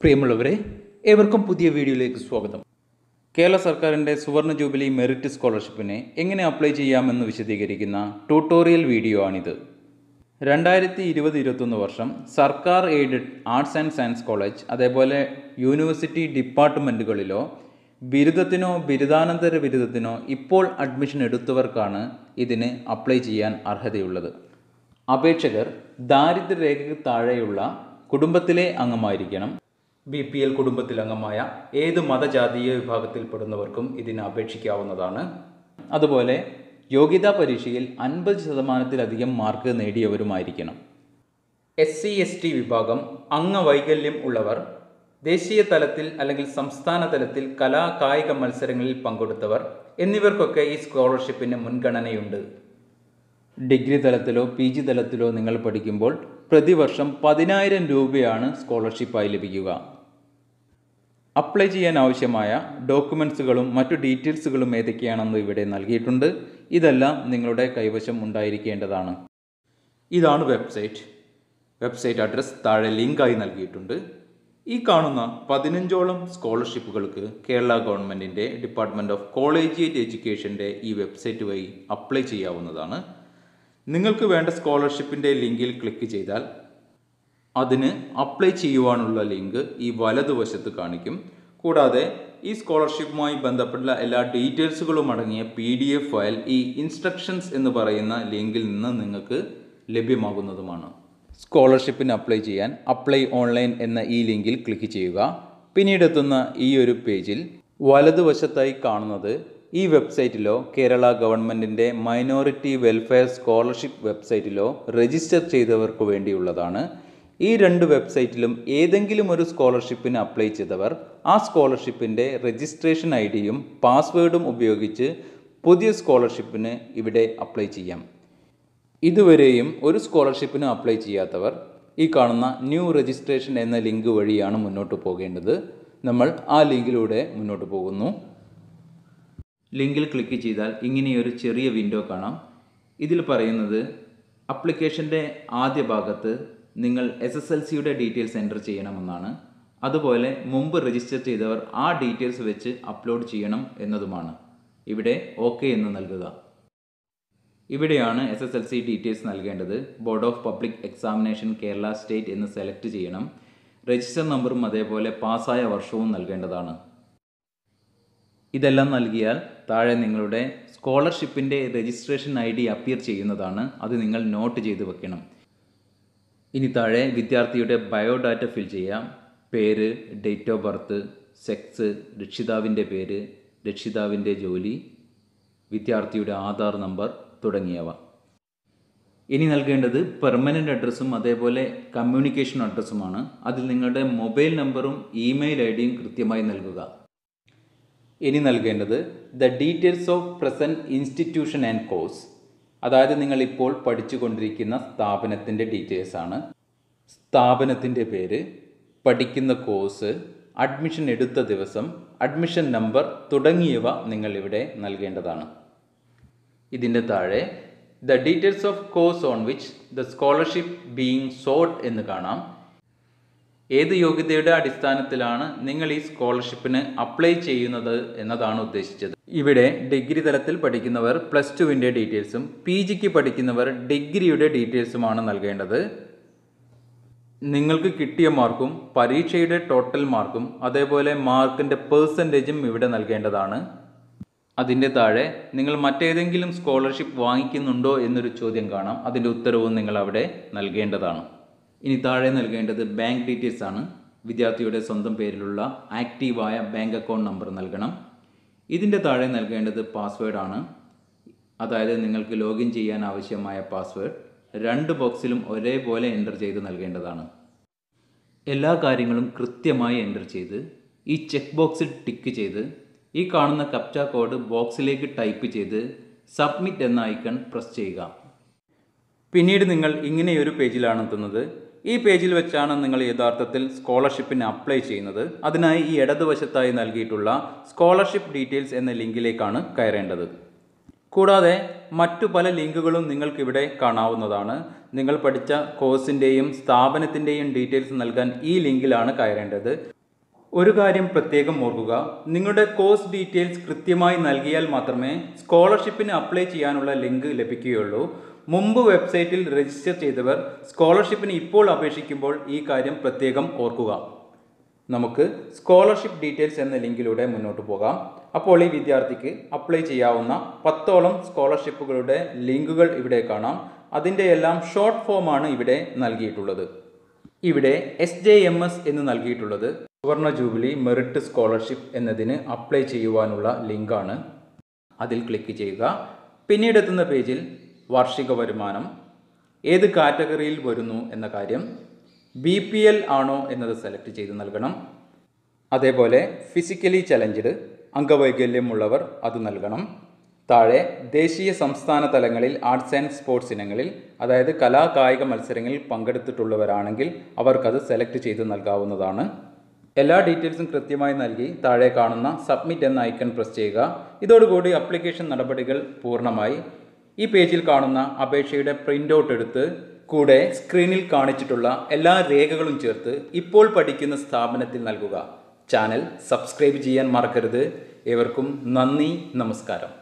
പ്രിയമുള്ളവരെ ഏവർക്കും പുതിയ വീഡിയോയിലേക്ക് സ്വാഗതം കേരള സർക്കാരിൻ്റെ സുവർണ ജൂബിലി മെറിറ്റ് സ്കോളർഷിപ്പിനെ എങ്ങനെ അപ്ലൈ ചെയ്യാമെന്ന് വിശദീകരിക്കുന്ന ട്യൂട്ടോറിയൽ വീഡിയോ ആണിത് രണ്ടായിരത്തി ഇരുപത് ഇരുപത്തൊന്ന് വർഷം സർക്കാർ aided arts and science college അതേപോലെ യൂണിവേഴ്സിറ്റി ഡിപ്പാർട്ട്മെൻറ്റുകളിലോ ബിരുദത്തിനോ ബിരുദാനന്തര ബിരുദത്തിനോ ഇപ്പോൾ അഡ്മിഷൻ എടുത്തവർക്കാണ് ഇതിന് അപ്ലൈ ചെയ്യാൻ അർഹതയുള്ളത് അപേക്ഷകർ ദാരിദ്ര്യരേഖയ്ക്ക് താഴെയുള്ള കുടുംബത്തിലെ അംഗമായിരിക്കണം ബി പി എൽ കുടുംബത്തിൽ അംഗമായ ഏത് മതജാതീയ വിഭാഗത്തിൽപ്പെടുന്നവർക്കും ഇതിന് അപേക്ഷിക്കാവുന്നതാണ് അതുപോലെ യോഗ്യതാ പരീക്ഷയിൽ അൻപത് ശതമാനത്തിലധികം മാർക്ക് നേടിയവരുമായിരിക്കണം എസ് സി എസ് ടി വിഭാഗം അംഗവൈകല്യം ഉള്ളവർ ദേശീയ തലത്തിൽ അല്ലെങ്കിൽ സംസ്ഥാന തലത്തിൽ കലാ കായിക മത്സരങ്ങളിൽ പങ്കെടുത്തവർ എന്നിവർക്കൊക്കെ ഈ സ്കോളർഷിപ്പിന് മുൻഗണനയുണ്ട് ഡിഗ്രി തലത്തിലോ പി ജി തലത്തിലോ നിങ്ങൾ പഠിക്കുമ്പോൾ പ്രതിവർഷം പതിനായിരം രൂപയാണ് സ്കോളർഷിപ്പായി ലഭിക്കുക അപ്ലൈ ചെയ്യാൻ ആവശ്യമായ ഡോക്യുമെൻസുകളും മറ്റു ഡീറ്റെയിൽസുകളും ഏതൊക്കെയാണെന്ന് ഇവിടെ നൽകിയിട്ടുണ്ട് ഇതെല്ലാം നിങ്ങളുടെ കൈവശം ഉണ്ടായിരിക്കേണ്ടതാണ് ഇതാണ് വെബ്സൈറ്റ് വെബ്സൈറ്റ് അഡ്രസ്സ് താഴെ ലിങ്കായി നൽകിയിട്ടുണ്ട് ഈ കാണുന്ന പതിനഞ്ചോളം സ്കോളർഷിപ്പുകൾക്ക് കേരള ഗവൺമെൻറ്റിൻ്റെ ഡിപ്പാർട്ട്മെൻറ്റ് ഓഫ് കോളേജിയേറ്റ് എഡ്യൂക്കേഷൻ്റെ ഈ വെബ്സൈറ്റ് വഴി അപ്ലൈ ചെയ്യാവുന്നതാണ് നിങ്ങൾക്ക് വേണ്ട സ്കോളർഷിപ്പിൻ്റെ ലിങ്കിൽ ക്ലിക്ക് ചെയ്താൽ അതിന് അപ്ലൈ ചെയ്യുവാനുള്ള ലിങ്ക് ഈ വലതുവശത്ത് കാണിക്കും കൂടാതെ ഈ സ്കോളർഷിപ്പുമായി ബന്ധപ്പെട്ട എല്ലാ ഡീറ്റെയിൽസുകളും അടങ്ങിയ പി ഡി എഫ് ഫയൽ ഈ ഇൻസ്ട്രക്ഷൻസ് എന്ന് പറയുന്ന ലിങ്കിൽ നിന്ന് നിങ്ങൾക്ക് ലഭ്യമാകുന്നതുമാണ് സ്കോളർഷിപ്പിന് അപ്ലൈ ചെയ്യാൻ അപ്ലൈ ഓൺലൈൻ എന്ന ഈ ലിങ്കിൽ ക്ലിക്ക് ചെയ്യുക പിന്നീട് എത്തുന്ന ഈ ഒരു പേജിൽ വലതുവശത്തായി കാണുന്നത് ഈ വെബ്സൈറ്റിലോ കേരള ഗവൺമെൻറ്റിൻ്റെ മൈനോറിറ്റി വെൽഫെയർ സ്കോളർഷിപ്പ് വെബ്സൈറ്റിലോ രജിസ്റ്റർ ചെയ്തവർക്ക് വേണ്ടിയുള്ളതാണ് ഈ രണ്ട് വെബ്സൈറ്റിലും ഏതെങ്കിലും ഒരു സ്കോളർഷിപ്പിന് അപ്ലൈ ചെയ്തവർ ആ സ്കോളർഷിപ്പിൻ്റെ രജിസ്ട്രേഷൻ ഐ ഡിയും പാസ്വേഡും ഉപയോഗിച്ച് പുതിയ സ്കോളർഷിപ്പിന് ഇവിടെ അപ്ലൈ ചെയ്യാം ഇതുവരെയും ഒരു സ്കോളർഷിപ്പിന് അപ്ലൈ ചെയ്യാത്തവർ ഈ കാണുന്ന ന്യൂ രജിസ്ട്രേഷൻ എന്ന ലിങ്ക് വഴിയാണ് മുന്നോട്ട് പോകേണ്ടത് നമ്മൾ ആ ലിങ്കിലൂടെ മുന്നോട്ട് പോകുന്നു ലിങ്കിൽ ക്ലിക്ക് ചെയ്താൽ ഇങ്ങനെയൊരു ചെറിയ വിൻഡോ കാണാം ഇതിൽ പറയുന്നത് അപ്ലിക്കേഷൻ്റെ ആദ്യ ഭാഗത്ത് നിങ്ങൾ എസ് എസ് എൽ സിയുടെ ഡീറ്റെയിൽസ് എൻ്റർ ചെയ്യണമെന്നാണ് അതുപോലെ മുമ്പ് രജിസ്റ്റർ ചെയ്തവർ ആ ഡീറ്റെയിൽസ് വെച്ച് അപ്ലോഡ് ചെയ്യണം എന്നതുമാണ് ഇവിടെ ഓക്കെ എന്ന് നൽകുക ഇവിടെയാണ് S S L C details നൽകേണ്ടത് board of public examination Kerala state എന്ന് സെലക്ട് ചെയ്യണം രജിസ്റ്റർ നമ്പറും അതേപോലെ പാസ്സായ വർഷവും നൽകേണ്ടതാണ് ഇതെല്ലാം നൽകിയാൽ താഴെ നിങ്ങളുടെ സ്കോളർഷിപ്പിൻ്റെ രജിസ്ട്രേഷൻ ഐ ഡി അപ്പിയർ ചെയ്യുന്നതാണ് അത് നിങ്ങൾ നോട്ട് ചെയ്ത് വെക്കണം ഇനി താഴെ വിദ്യാർത്ഥിയുടെ ബയോഡാറ്റ ഫിൽ ചെയ്യാം പേര് ഡേറ്റ് ഓഫ് ബർത്ത് സെക്സ് രക്ഷിതാവിൻ്റെ പേര് രക്ഷിതാവിൻ്റെ ജോലി വിദ്യാർത്ഥിയുടെ ആധാർ നമ്പർ തുടങ്ങിയവ ഇനി നൽകേണ്ടത് പെർമനൻ്റ് അഡ്രസ്സും അതേപോലെ കമ്മ്യൂണിക്കേഷൻ അഡ്രസ്സുമാണ് അതിൽ നിങ്ങളുടെ മൊബൈൽ നമ്പറും ഇമെയിൽ ഐ ഡിയും കൃത്യമായി നൽകുക ഇനി നൽകേണ്ടത് the details of present institution and course അതായത് നിങ്ങൾ ഇപ്പോൾ പഠിച്ചുകൊണ്ടിരിക്കുന്ന സ്ഥാപനത്തിൻ്റെ ഡീറ്റെയിൽസ് ആണ് സ്ഥാപനത്തിൻ്റെ പേര് പഠിക്കുന്ന കോഴ്സ് അഡ്മിഷൻ എടുത്ത ദിവസം അഡ്മിഷൻ നമ്പർ തുടങ്ങിയവ നിങ്ങൾ ഇവിടെ നൽകേണ്ടതാണ് ഇതിൻ്റെ താഴെ the details of course on which the scholarship being sought എന്ന് കാണാം ഏത് യോഗ്യതയുടെ അടിസ്ഥാനത്തിലാണ് നിങ്ങൾ ഈ സ്കോളർഷിപ്പിന് അപ്ലൈ ചെയ്യുന്നത് എന്നതാണ് ഉദ്ദേശിച്ചത് ഇവിടെ ഡിഗ്രി തലത്തിൽ പഠിക്കുന്നവർ പ്ലസ് ടുവിൻ്റെ ഡീറ്റെയിൽസും പി ജിക്ക് പഠിക്കുന്നവർ ഡിഗ്രിയുടെ ഡീറ്റെയിൽസുമാണ് നൽകേണ്ടത് നിങ്ങൾക്ക് കിട്ടിയ മാർക്കും പരീക്ഷയുടെ ടോട്ടൽ മാർക്കും അതേപോലെ മാർക്കിൻ്റെ പേഴ്സൻറ്റേജും ഇവിടെ നൽകേണ്ടതാണ് അതിൻ്റെ താഴെ നിങ്ങൾ മറ്റേതെങ്കിലും സ്കോളർഷിപ്പ് വാങ്ങിക്കുന്നുണ്ടോ എന്നൊരു ചോദ്യം കാണാം അതിൻ്റെ ഉത്തരവും നിങ്ങൾ അവിടെ നൽകേണ്ടതാണ് ഇനി താഴെ നൽകേണ്ടത് ബാങ്ക് ഡീറ്റെയിൽസ് ആണ് വിദ്യാർത്ഥിയുടെ സ്വന്തം പേരിലുള്ള ആക്റ്റീവായ ബാങ്ക് അക്കൗണ്ട് നമ്പർ നൽകണം ഇതിൻ്റെ താഴെ നൽകേണ്ടത് പാസ്വേഡ് ആണ് അതായത് നിങ്ങൾക്ക് ലോഗിൻ ചെയ്യാൻ ആവശ്യമായ പാസ്വേഡ് രണ്ട് ബോക്സിലും ഒരേപോലെ എൻ്റർ ചെയ്ത് നൽകേണ്ടതാണ് എല്ലാ കാര്യങ്ങളും കൃത്യമായി എൻ്റർ ചെയ്ത് ഈ ചെക്ക് ബോക്സിൽ ടിക്ക് ചെയ്ത് ഈ കാണുന്ന കപ്ച കോഡ് ബോക്സിലേക്ക് ടൈപ്പ് ചെയ്ത് സബ്മിറ്റ് എന്ന ഐക്കൺ പ്രസ് ചെയ്യുക പിന്നീട് നിങ്ങൾ ഇങ്ങനെയൊരു പേജിലാണ് എത്തുന്നത് ഈ പേജിൽ വെച്ചാണ് നിങ്ങൾ യഥാർത്ഥത്തിൽ സ്കോളർഷിപ്പിന് അപ്ലൈ ചെയ്യുന്നത് അതിനായി ഈ ഇടതുവശത്തായി നൽകിയിട്ടുള്ള സ്കോളർഷിപ്പ് ഡീറ്റെയിൽസ് എന്ന ലിങ്കിലേക്കാണ് കയറേണ്ടത് കൂടാതെ മറ്റു പല ലിങ്കുകളും നിങ്ങൾക്കിവിടെ കാണാവുന്നതാണ് നിങ്ങൾ പഠിച്ച കോഴ്സിൻ്റെയും സ്ഥാപനത്തിൻ്റെയും ഡീറ്റെയിൽസ് നൽകാൻ ഈ ലിങ്കിലാണ് കയറേണ്ടത് ഒരു കാര്യം പ്രത്യേകം ഓർക്കുക നിങ്ങളുടെ കോഴ്സ് ഡീറ്റെയിൽസ് കൃത്യമായി നൽകിയാൽ മാത്രമേ സ്കോളർഷിപ്പിന് അപ്ലൈ ചെയ്യാനുള്ള ലിങ്ക് ലഭിക്കുകയുള്ളൂ മുമ്പ് വെബ്സൈറ്റിൽ രജിസ്റ്റർ ചെയ്തവർ സ്കോളർഷിപ്പിന് ഇപ്പോൾ അപേക്ഷിക്കുമ്പോൾ ഈ കാര്യം പ്രത്യേകം ഓർക്കുക നമുക്ക് സ്കോളർഷിപ്പ് ഡീറ്റെയിൽസ് എന്ന ലിങ്കിലൂടെ മുന്നോട്ട് പോകാം അപ്പോൾ ഈ വിദ്യാർത്ഥിക്ക് അപ്ലൈ ചെയ്യാവുന്ന പത്തോളം സ്കോളർഷിപ്പുകളുടെ ലിങ്കുകൾ ഇവിടെ കാണാം അതിൻ്റെ എല്ലാം ഷോർട്ട് ഫോമാണ് ഇവിടെ നൽകിയിട്ടുള്ളത് ഇവിടെ എസ് ജെ എം എസ് എന്ന് നൽകിയിട്ടുള്ളത് സുവർണ ജൂബിലി മെറിറ്റ് സ്കോളർഷിപ്പ് എന്നതിന് അപ്ലൈ ചെയ്യുവാനുള്ള ലിങ്കാണ് അതിൽ ക്ലിക്ക് ചെയ്യുക പിന്നീട് എത്തുന്ന പേജിൽ വാർഷിക വരുമാനം ഏത് കാറ്റഗറിയിൽ വരുന്നു എന്ന കാര്യം ബി പി എൽ ആണോ എന്നത് സെലക്ട് ചെയ്ത് നൽകണം അതേപോലെ ഫിസിക്കലി ചലഞ്ചഡ് അംഗവൈകല്യമുള്ളവർ അത് നൽകണം താഴെ ദേശീയ സംസ്ഥാന തലങ്ങളിൽ ആർട്സ് ആൻഡ് സ്പോർട്സ് ഇനങ്ങളിൽ അതായത് കലാ കായിക മത്സരങ്ങളിൽ പങ്കെടുത്തിട്ടുള്ളവരാണെങ്കിൽ അവർക്കത് സെലക്ട് ചെയ്ത് നൽകാവുന്നതാണ് എല്ലാ ഡീറ്റെയിൽസും കൃത്യമായി നൽകി താഴെ കാണുന്ന സബ്മിറ്റ് എന്ന ഐക്കൺ പ്രസ് ചെയ്യുക ഇതോടുകൂടി അപ്ലിക്കേഷൻ നടപടികൾ പൂർണ്ണമായി ഈ പേജിൽ കാണുന്ന അപേക്ഷയുടെ പ്രിൻ്റ് ഔട്ട് എടുത്ത് കൂടെ സ്ക്രീനിൽ കാണിച്ചിട്ടുള്ള എല്ലാ രേഖകളും ചേർത്ത് ഇപ്പോൾ പഠിക്കുന്ന സ്ഥാപനത്തിൽ നൽകുക ചാനൽ സബ്സ്ക്രൈബ് ചെയ്യാൻ മറക്കരുത് ഏവർക്കും നന്ദി നമസ്കാരം